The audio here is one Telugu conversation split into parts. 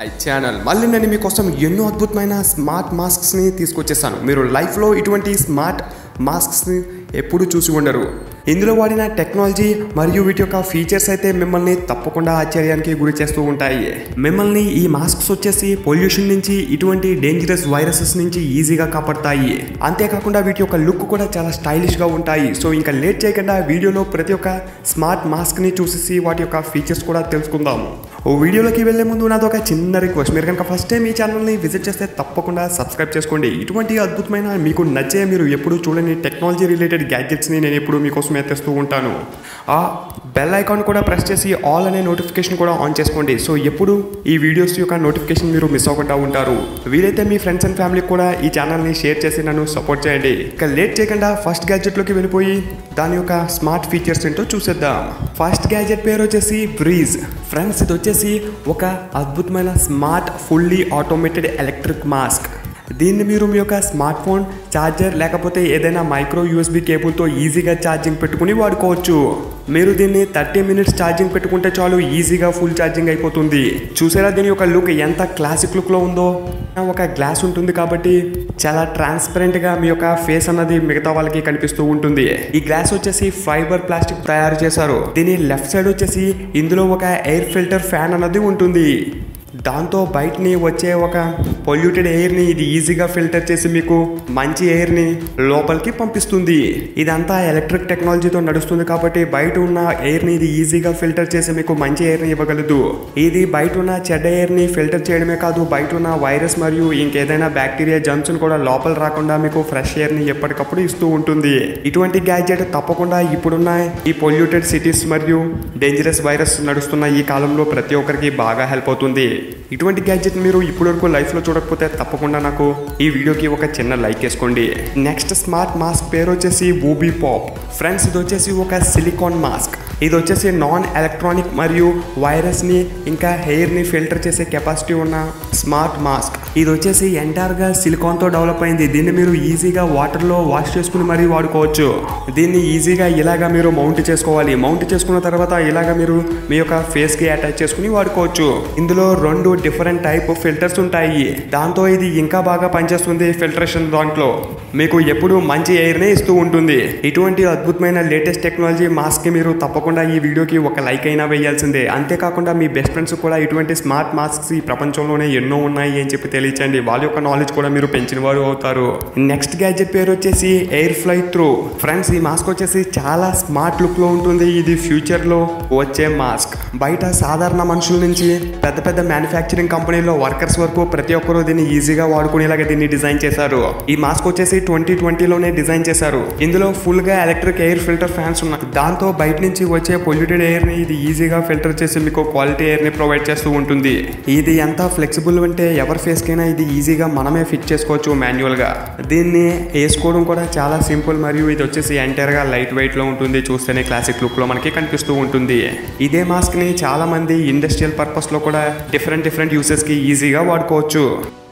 ఐ ఛానల్ మళ్ళీ నేను మీకోసం ఎన్నో అద్భుతమైన స్మార్ట్ మాస్క్స్ని తీసుకొచ్చేసాను మీరు లైఫ్లో ఇటువంటి స్మార్ట్ మాస్క్స్ని ఎప్పుడు చూసి ఉండరు ఇందులో వాడిన టెక్నాలజీ మరియు వీటి యొక్క ఫీచర్స్ అయితే మిమ్మల్ని తప్పకుండా ఆశ్చర్యానికి గురి చేస్తూ ఉంటాయి మిమ్మల్ని ఈ మాస్క్స్ వచ్చేసి పొల్యూషన్ నుంచి ఇటువంటి డేంజరస్ వైరసెస్ నుంచి ఈజీగా కాపాడతాయి అంతేకాకుండా వీటి యొక్క లుక్ కూడా చాలా స్టైలిష్గా ఉంటాయి సో ఇంకా లేట్ చేయకుండా వీడియోలో ప్రతి ఒక్క స్మార్ట్ మాస్క్ని చూసేసి వాటి యొక్క ఫీచర్స్ కూడా తెలుసుకుందాము ఓ వీడియోలోకి వెళ్లే ముందు నాది ఒక చిన్న రిక్వెస్ట్ మీరు కనుక ఫస్ట్ టైం ఈ ఛానల్ని విజిట్ చేస్తే తప్పకుండా సబ్స్క్రైబ్ చేసుకోండి ఇటువంటి అద్భుతమైన మీకు నచ్చే మీరు ఎప్పుడు చూడని టెక్నాలజీ రిలేటెడ్ గ్యాడ్జెట్స్ని నేను ఎప్పుడు మీకోసం ఎత్తేస్తూ ఉంటాను ఆ బెల్ ఐకాన్ కూడా ప్రెస్ చేసి ఆల్ అనే నోటిఫికేషన్ కూడా ఆన్ చేసుకోండి సో ఎప్పుడు ఈ వీడియోస్ యొక్క నోటిఫికేషన్ మీరు మిస్ అవ్వకుండా ఉంటారు వీలైతే మీ ఫ్రెండ్స్ అండ్ ఫ్యామిలీకి కూడా ఈ ఛానల్ని షేర్ చేసి నన్ను సపోర్ట్ చేయండి ఇక లేట్ చేయకుండా ఫస్ట్ గ్యాడ్జెట్లోకి వెళ్ళిపోయి దాని యొక్క స్మార్ట్ ఫీచర్స్ ఏంటో చూసేద్దాం ఫస్ట్ గ్యాడ్జెట్ పేరు వచ్చేసి బ్రీజ్ ఫ్రెండ్స్ ఇది వచ్చేసి ఒక అద్భుతమైన smart fully automated electric mask దీన్ని మీరు మీ యొక్క స్మార్ట్ ఫోన్ ఛార్జర్ లేకపోతే ఏదైనా మైక్రో యూఎస్బి కేబుల్తో ఈజీగా ఛార్జింగ్ పెట్టుకుని వాడుకోవచ్చు మీరు దీన్ని థర్టీ మినిట్స్ ఛార్జింగ్ పెట్టుకుంటే చాలు ఈజీగా ఫుల్ ఛార్జింగ్ అయిపోతుంది చూసారా దీని యొక్క లుక్ ఎంత క్లాసిక్ లుక్లో ఉందో ఒక గ్లాస్ ఉంటుంది కాబట్టి చాలా ట్రాన్స్పరెంట్గా మీ యొక్క ఫేస్ అన్నది మిగతా వాళ్ళకి కనిపిస్తూ ఉంటుంది ఈ గ్లాస్ వచ్చేసి ఫైబర్ ప్లాస్టిక్ తయారు చేశారు దీని లెఫ్ట్ సైడ్ వచ్చేసి ఇందులో ఒక ఎయిర్ ఫిల్టర్ ఫ్యాన్ అన్నది ఉంటుంది దాంతో బయటని వచ్చే ఒక పొల్యూటెడ్ ఎయిర్ని ఇది ఈజీగా ఫిల్టర్ చేసి మీకు మంచి ఎయిర్ని లోపలికి పంపిస్తుంది ఇదంతా ఎలక్ట్రిక్ టెక్నాలజీతో నడుస్తుంది కాబట్టి బయట ఉన్న ఎయిర్ని ఇది ఈజీగా ఫిల్టర్ చేసి మీకు మంచి ఎయిర్ని ఇవ్వగలదు ఇది బయట ఉన్న చెడ్డ ఎయిర్ని ఫిల్టర్ చేయడమే కాదు బయట ఉన్న వైరస్ మరియు ఇంకేదైనా బ్యాక్టీరియా జమ్స్ని కూడా లోపల రాకుండా మీకు ఫ్రెష్ ఎయిర్ని ఎప్పటికప్పుడు ఇస్తూ ఉంటుంది ఇటువంటి గ్యాడ్జెట్ తప్పకుండా ఇప్పుడున్న ఈ పొల్యూటెడ్ సిటీస్ మరియు డేంజరస్ వైరస్ నడుస్తున్న ఈ కాలంలో ప్రతి ఒక్కరికి బాగా హెల్ప్ అవుతుంది ఇటువంటి గ్యాడ్జెట్ మీరు ఇప్పటివరకు లైఫ్లో చూడకపోతే తప్పకుండా నాకు ఈ వీడియోకి ఒక చిన్న లైక్ వేసుకోండి నెక్స్ట్ స్మార్ట్ మాస్క్ పేరు వచ్చేసి ఊబీ పాప్ ఫ్రెండ్స్ ఇది వచ్చేసి ఒక సిలికాన్ మాస్క్ ఇది వచ్చేసి నాన్ ఎలక్ట్రానిక్ మరియు వైరస్ని ఇంకా హెయిర్ని ఫిల్టర్ చేసే కెపాసిటీ ఉన్న స్మార్ట్ మాస్క్ ఇది వచ్చేసి ఎంటైర్గా సిలికాన్తో డెవలప్ అయింది దీన్ని మీరు ఈజీగా వాటర్లో వాష్ చేసుకుని మరీ వాడుకోవచ్చు దీన్ని ఈజీగా ఇలాగా మీరు మౌంట్ చేసుకోవాలి మౌంట్ చేసుకున్న తర్వాత ఇలాగ మీరు మీ యొక్క ఫేస్కి అటాచ్ చేసుకుని వాడుకోవచ్చు ఇందులో రెండు డిఫరెంట్ టైప్ ఫిల్టర్స్ ఉంటాయి దాంతో ఇది ఇంకా బాగా పనిచేస్తుంది ఫిల్టరేషన్ దాంట్లో మీకు ఎప్పుడు మంచి ఎయిర్నే ఇస్తూ ఉంటుంది ఇటువంటి అద్భుతమైన లేటెస్ట్ టెక్నాలజీ మాస్క్కి మీరు తప్పకుండా ఈ వీడియోకి ఒక లైక్ అయినా వేయాల్సిందే అంతేకాకుండా మీ బెస్ట్ ఫ్రెండ్స్ కూడా ఇటువంటి స్మార్ట్ మాస్క్స్ ఈ ప్రపంచంలోనే ఎన్నో ఉన్నాయి అని చెప్పి తెలియచండి వాళ్ళ యొక్క నాలెడ్జ్ కూడా మీరు పెంచిన వారు అవుతారు నెక్స్ట్ గ్యాడ్జెట్ పేరు వచ్చేసి ఎయిర్ ఫ్లై త్రూ ఫ్రెండ్స్ ఈ మాస్క్ వచ్చేసి చాలా స్మార్ట్ లుక్లో ఉంటుంది ఇది ఫ్యూచర్లో వచ్చే మాస్క్ బయట సాధారణ మనుషుల నుంచి పెద్ద పెద్ద మ్యానుఫ్యాక్చరింగ్ కంపెనీలో వర్కర్స్ వరకు ప్రతి ఒక్కరూ దీన్ని ఈజీగా వాడుకునేలాగా దీన్ని డిజైన్ చేశారు ఈ మాస్క్ వచ్చేసి ట్వంటీ ట్వంటీలోనే డిజైన్ చేశారు ఇందులో ఫుల్ గా ఎలక్ట్రిక్ ఎయిర్ ఫిల్టర్ ఫ్యాన్స్ ఉన్నాయి దాంతో బయట నుంచి వచ్చే పొల్యూటెడ్ ఎయిర్ ని ఇది ఈజీగా ఫిల్టర్ చేసి మీకు క్వాలిటీ ఎయిర్ ని ప్రొవైడ్ చేస్తూ ఉంటుంది ఇది ఎంత ఫ్లెక్సిబుల్ అంటే ఎవరి ఫేస్ కైనా ఇది ఈజీగా మనమే ఫిట్ చేసుకోవచ్చు మాన్యువల్ గా దీన్ని వేసుకోవడం కూడా చాలా సింపుల్ మరియు ఇది వచ్చేసి ఎంటైర్ గా లైట్ వెయిట్ లో ఉంటుంది చూస్తేనే క్లాసిక్ లుక్ లో మనకి కనిపిస్తూ ఉంటుంది ఇదే మాస్క్ ని చాలా మంది ఇండస్ట్రియల్ పర్పస్ లో కూడా డిఫరెంట్ డిఫరెంట్ యూసెస్ కి ఈజీగా వాడుకోవచ్చు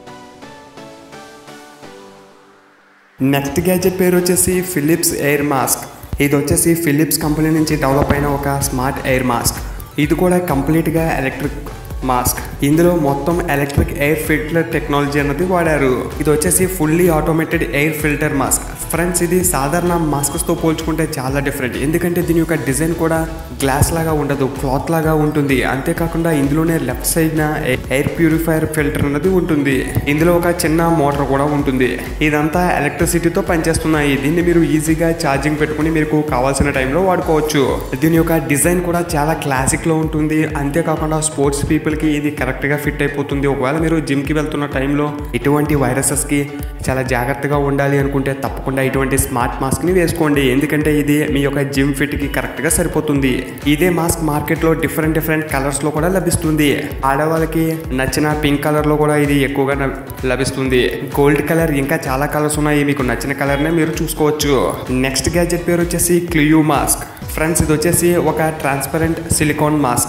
నెక్స్ట్ గ్యాజెట్ పేరు వచ్చేసి ఫిలిప్స్ ఎయిర్ మాస్క్ ఇది వచ్చేసి ఫిలిప్స్ కంపెనీ నుంచి డెవలప్ అయిన ఒక స్మార్ట్ ఎయిర్ మాస్క్ ఇది కూడా కంప్లీట్గా ఎలక్ట్రిక్ మాస్క్ ఇందులో మొత్తం ఎలక్ట్రిక్ ఎయిర్ ఫిల్టర్ టెక్నాలజీ అన్నది వాడారు ఇది వచ్చేసి fully automated air filter mask friends ఇది సాధారణ మాస్క్స్తో పోల్చుకుంటే చాలా డిఫరెంట్ ఎందుకంటే దీని యొక్క డిజైన్ కూడా గ్లాస్ లాగా ఉండదు క్లాత్ లాగా ఉంటుంది అంతేకాకుండా ఇందులోనే లెఫ్ట్ సైడ్న ఎయిర్ ప్యూరిఫైయర్ ఫిల్టర్ అన్నది ఉంటుంది ఇందులో ఒక చిన్న మోటార్ కూడా ఉంటుంది ఇదంతా ఎలక్ట్రిసిటీతో పనిచేస్తున్నాయి దీన్ని మీరు ఈజీగా ఛార్జింగ్ పెట్టుకుని మీకు కావాల్సిన టైంలో వాడుకోవచ్చు దీని యొక్క డిజైన్ కూడా చాలా క్లాసిక్లో ఉంటుంది అంతేకాకుండా స్పోర్ట్స్ పీపుల్కి ఇది కరెక్ట్గా ఫిట్ అయిపోతుంది ఒకవేళ మీరు జిమ్కి వెళ్తున్న టైంలో ఇటువంటి వైరసెస్కి చాలా జాగ్రత్తగా ఉండాలి అనుకుంటే తప్పకుండా ఇటువంటి స్మార్ట్ మాస్క్ని వేసుకోండి ఎందుకంటే ఇది మీ యొక్క జిమ్ ఫిట్కి కరెక్ట్గా సరిపోతుంది ఇదే మాస్క్ మార్కెట్లో డిఫరెంట్ డిఫరెంట్ కలర్స్లో కూడా లభిస్తుంది ఆడవాళ్ళకి నచ్చిన పింక్ కలర్లో కూడా ఇది ఎక్కువగా న- లభిస్తుంది గోల్డ్ కలర్ ఇంకా చాలా కలర్స్ ఉన్నాయి మీకు నచ్చిన కలర్నే మీరు చూసుకోవచ్చు నెక్స్ట్ గ్యాజెట్ పేరు వచ్చేసి క్లియూ మాస్క్ ఫ్రెండ్స్ ఇది వచ్చేసి ఒక ట్రాన్స్పరెంట్ సిలికాన్ మాస్క్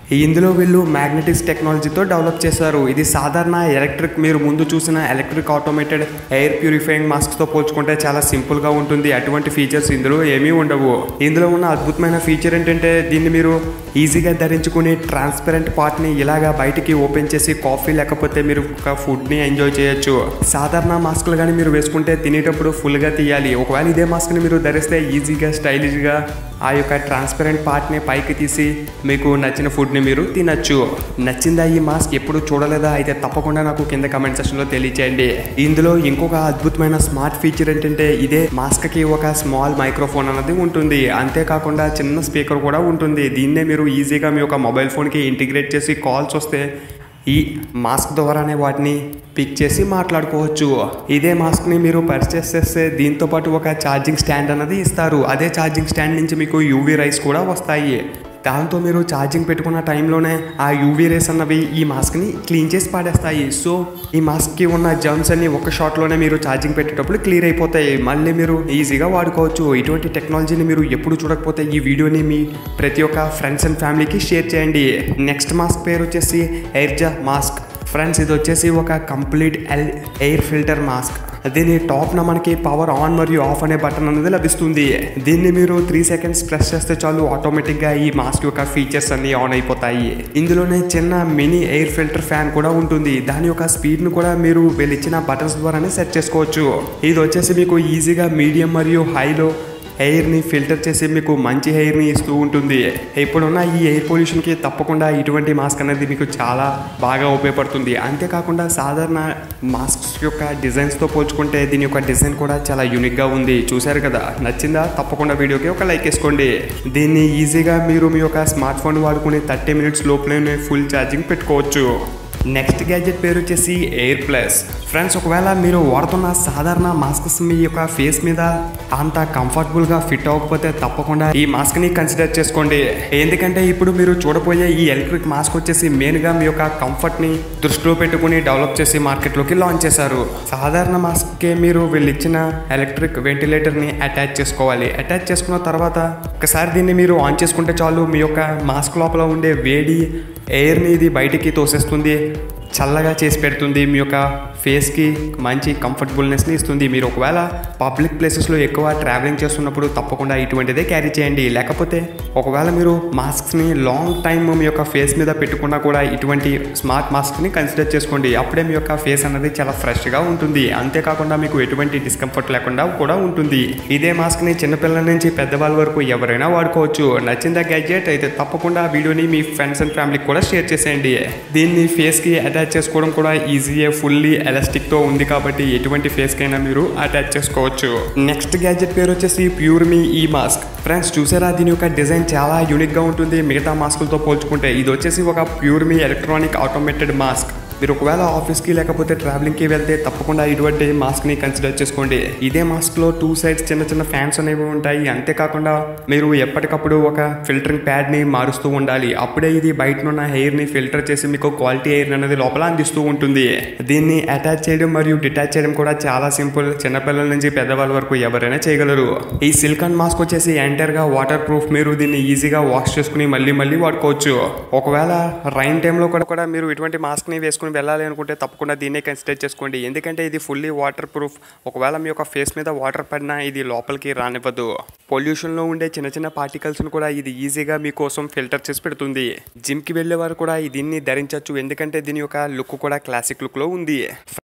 ఇందులో వీళ్ళు మ్యాగ్నెటిక్స్ టెక్నాలజీతో డెవలప్ చేశారు ఇది సాధారణ ఎలక్ట్రిక్ మీరు ముందు చూసిన ఎలక్ట్రిక్ ఆటోమేటెడ్ ఎయిర్ ప్యూరిఫైయింగ్ మాస్క్తో పోల్చుకుంటే చాలా సింపుల్గా ఉంటుంది అటువంటి ఫీచర్స్ ఇందులో ఏమీ ఉండవు ఇందులో ఉన్న అద్భుతమైన ఫీచర్ ఏంటంటే దీన్ని మీరు ఈజీగా ధరించుకుని ట్రాన్స్పరెంట్ పార్ట్ని ఇలాగా బయటికి ఓపెన్ చేసి కాఫీ లేకపోతే మీరు ఒక ఫుడ్ని ఎంజాయ్ చేయొచ్చు సాధారణ మాస్కులు కానీ మీరు వేసుకుంటే తినేటప్పుడు ఫుల్గా తీయాలి ఒకవేళ ఇదే మాస్క్ని మీరు ధరిస్తే ఈజీగా స్టైలిష్గా ఆ యొక్క ట్రాన్స్పరెంట్ పార్ట్ని పైకి తీసి మీకు నచ్చిన ఫుడ్ని మీరు తినచ్చు నచ్చిందా ఈ మాస్క్ ఎప్పుడు చూడలేదా అయితే తప్పకుండా నాకు కింద కమెంట్ సెక్షన్లో తెలియచేయండి ఇందులో ఇంకొక అద్భుతమైన స్మార్ట్ ఫీచర్ ఏంటంటే ఇదే మాస్క్కి ఒక స్మాల్ మైక్రోఫోన్ అనేది ఉంటుంది అంతేకాకుండా చిన్న స్పీకర్ కూడా ఉంటుంది దీన్నే మీరు ఈజీగా మీ యొక్క మొబైల్ ఫోన్కి ఇంటిగ్రేట్ చేసి కాల్స్ వస్తే ఈ మాస్క్ ద్వారానే వాటిని పిక్ చేసి మాట్లాడుకోవచ్చు ఇదే మాస్క్ని మీరు పర్చేస్ చేస్తే దీంతో పాటు ఒక ఛార్జింగ్ స్టాండ్ అనేది ఇస్తారు అదే ఛార్జింగ్ స్టాండ్ నుంచి మీకు యూవీ రైస్ కూడా వస్తాయి దాంతో మీరు ఛార్జింగ్ పెట్టుకున్న టైంలోనే ఆ యూవీ రేస్ అన్నవి ఈ మాస్క్ని క్లీన్ చేసి పాడేస్తాయి సో ఈ మాస్క్కి ఉన్న జర్మ్స్ అన్ని ఒక షాట్లోనే మీరు ఛార్జింగ్ పెట్టేటప్పుడు క్లియర్ అయిపోతాయి మళ్ళీ మీరు ఈజీగా వాడుకోవచ్చు ఇటువంటి టెక్నాలజీని మీరు ఎప్పుడు చూడకపోతే ఈ వీడియోని మీ ప్రతి ఒక్క ఫ్రెండ్స్ అండ్ ఫ్యామిలీకి షేర్ చేయండి నెక్స్ట్ మాస్క్ పేరు వచ్చేసి ఎయిర్జా మాస్క్ ఫ్రెండ్స్ ఇది వచ్చేసి ఒక complete L air filter mask దీని టాప్న మనకి పవర్ ఆన్ మరియు ఆఫ్ అనే బటన్ అనేది లభిస్తుంది దీన్ని మీరు త్రీ సెకండ్స్ ప్రెస్ చేస్తే చాలు ఆటోమేటిక్గా ఈ మాస్క్ యొక్క ఫీచర్స్ అన్ని ఆన్ అయిపోతాయి ఇందులోనే చిన్న మినీ ఎయిర్ ఫిల్టర్ ఫ్యాన్ కూడా ఉంటుంది దాని యొక్క స్పీడ్ను కూడా మీరు వీళ్ళు ఇచ్చిన బటన్స్ ద్వారానే సెట్ చేసుకోవచ్చు ఇది వచ్చేసి మీకు ఈజీగా మీడియం మరియు హైలో ఎయిర్ని ఫిల్టర్ చేసి మీకు మంచి ఎయిర్ని ఇస్తూ ఉంటుంది ఇప్పుడున్న ఈ ఎయిర్ పొల్యూషన్కి తప్పకుండా ఇటువంటి మాస్క్ అనేది మీకు చాలా బాగా ఉపయోగపడుతుంది అంతేకాకుండా సాధారణ మాస్క్స్ యొక్క డిజైన్స్తో పోల్చుకుంటే దీని యొక్క డిజైన్ కూడా చాలా యూనిక్గా ఉంది చూశారు కదా నచ్చిందా తప్పకుండా వీడియోకి ఒక లైక్ వేసుకోండి దీన్ని ఈజీగా మీరు మీ యొక్క స్మార్ట్ ఫోన్ వాడుకుని థర్టీ మినిట్స్ లోపలనే ఫుల్ ఛార్జింగ్ పెట్టుకోవచ్చు నెక్స్ట్ గ్యాడ్జెట్ పేరు వచ్చేసి ఎయిర్ ప్లస్ ఫ్రెండ్స్ ఒకవేళ మీరు వాడుతున్న సాధారణ మాస్క్స్ మీ యొక్క ఫేస్ మీద అంత కంఫర్టబుల్గా ఫిట్ అవ్వకపోతే తప్పకుండా ఈ మాస్క్ని కన్సిడర్ చేసుకోండి ఎందుకంటే ఇప్పుడు మీరు చూడబోయే ఈ ఎలక్ట్రిక్ మాస్క్ వచ్చేసి మెయిన్గా మీ యొక్క కంఫర్ట్ని దృష్టిలో పెట్టుకుని డెవలప్ చేసి మార్కెట్లోకి లాంచ్ చేశారు సాధారణ మాస్క్కే మీరు వీళ్ళు ఇచ్చిన ఎలక్ట్రిక్ వెంటిలేటర్ని అటాచ్ చేసుకోవాలి అటాచ్ చేసుకున్న తర్వాత ఒకసారి దీన్ని మీరు ఆన్ చేసుకుంటే చాలు మీ యొక్క మాస్క్ లోపల ఉండే వేడి ఎయిర్ని ఇది బయటికి తోసేస్తుంది చల్లగా చేసి పెడుతుంది మీ యొక్క ఫేస్కి మంచి కంఫర్టబుల్నెస్ని ఇస్తుంది మీరు ఒకవేళ పబ్లిక్ ప్లేసెస్లో ఎక్కువ ట్రావెలింగ్ చేస్తున్నప్పుడు తప్పకుండా ఇటువంటిదే క్యారీ చేయండి లేకపోతే ఒకవేళ మీరు మాస్క్స్ని లాంగ్ టైం మీ యొక్క ఫేస్ మీద పెట్టుకున్నా కూడా ఇటువంటి స్మార్ట్ మాస్క్ని కన్సిడర్ చేసుకోండి అప్పుడే మీ యొక్క ఫేస్ అనేది చాలా ఫ్రెష్గా ఉంటుంది అంతేకాకుండా మీకు ఎటువంటి డిస్కంఫర్ట్ లేకుండా కూడా ఉంటుంది ఇదే మాస్క్ని చిన్నపిల్లల నుంచి పెద్దవాళ్ళ వరకు ఎవరైనా వాడుకోవచ్చు నచ్చిందా గ్యాడ్జెట్ అయితే తప్పకుండా ఆ వీడియోని మీ ఫ్రెండ్స్ అండ్ ఫ్యామిలీకి కూడా షేర్ చేసేయండి దీన్ని ఫేస్కి అటాచ్ చేసుకోవడం కూడా ఈజీయే ఫుల్లీ ఎలాస్టిక్తో ఉంది కాబట్టి ఎటువంటి ఫేస్కైనా మీరు అటాచ్ చేసుకోవచ్చు నెక్స్ట్ గ్యాడ్జెట్ పేరు వచ్చేసి ప్యూర్ మీ ఈ మాస్క్ ఫ్రెండ్స్ చూసారా దీని యొక్క డిజైన్ చాలా యూనిక్గా ఉంటుంది మిగతా మాస్కులతో పోల్చుకుంటే ఇది వచ్చేసి ఒక ప్యూర్ మీ ఎలక్ట్రానిక్ ఆటోమేటెడ్ మాస్క్ మీరు ఒకవేళ ఆఫీస్కి లేకపోతే ట్రావెలింగ్కి వెళ్తే తప్పకుండా ఇటువంటి మాస్క్ని కన్సిడర్ చేసుకోండి ఇదే మాస్క్లో టూ సైడ్స్ చిన్న చిన్న ఫ్యాన్స్ అనేవి ఉంటాయి అంతేకాకుండా మీరు ఎప్పటికప్పుడు ఒక ఫిల్టరింగ్ ప్యాడ్ని మారుస్తూ ఉండాలి అప్పుడే ఇది బయట ఉన్న హెయిర్ని ఫిల్టర్ చేసి మీకు క్వాలిటీ ఎయిర్ అనేది లోపల అందిస్తూ ఉంటుంది దీన్ని అటాచ్ చేయడం మరియు డిటాచ్ చేయడం కూడా చాలా సింపుల్ చిన్నపిల్లల నుంచి పెద్దవాళ్ళ వరకు ఎవరైనా చేయగలరు ఈ సిలికాన్ మాస్క్ వచ్చేసి ఎంటర్గా వాటర్ ప్రూఫ్ మీరు దీన్ని ఈజీగా వాష్ చేసుకుని మళ్ళీ మళ్ళీ వాడుకోవచ్చు ఒకవేళ రైన్ టైంలో కూడా కూడా మీరు ఇటువంటి మాస్క్ని వేసుకుని వెళ్ళాలి అనుకుంటే తప్పకుండా దీన్నే కన్సిడర్ చేసుకోండి ఎందుకంటే ఇది ఫుల్లీ వాటర్ ప్రూఫ్ ఒకవేళ మీ యొక్క ఫేస్ మీద వాటర్ పడినా ఇది లోపలికి రానివ్వదు పొల్యూషన్లో ఉండే చిన్న చిన్న పార్టికల్స్ను కూడా ఇది ఈజీగా మీకోసం ఫిల్టర్ చేసి పెడుతుంది జిమ్కి వెళ్ళే వారు కూడా దీన్ని ధరించవచ్చు ఎందుకంటే దీని యొక్క లుక్ కూడా క్లాసిక్ లుక్లో ఉంది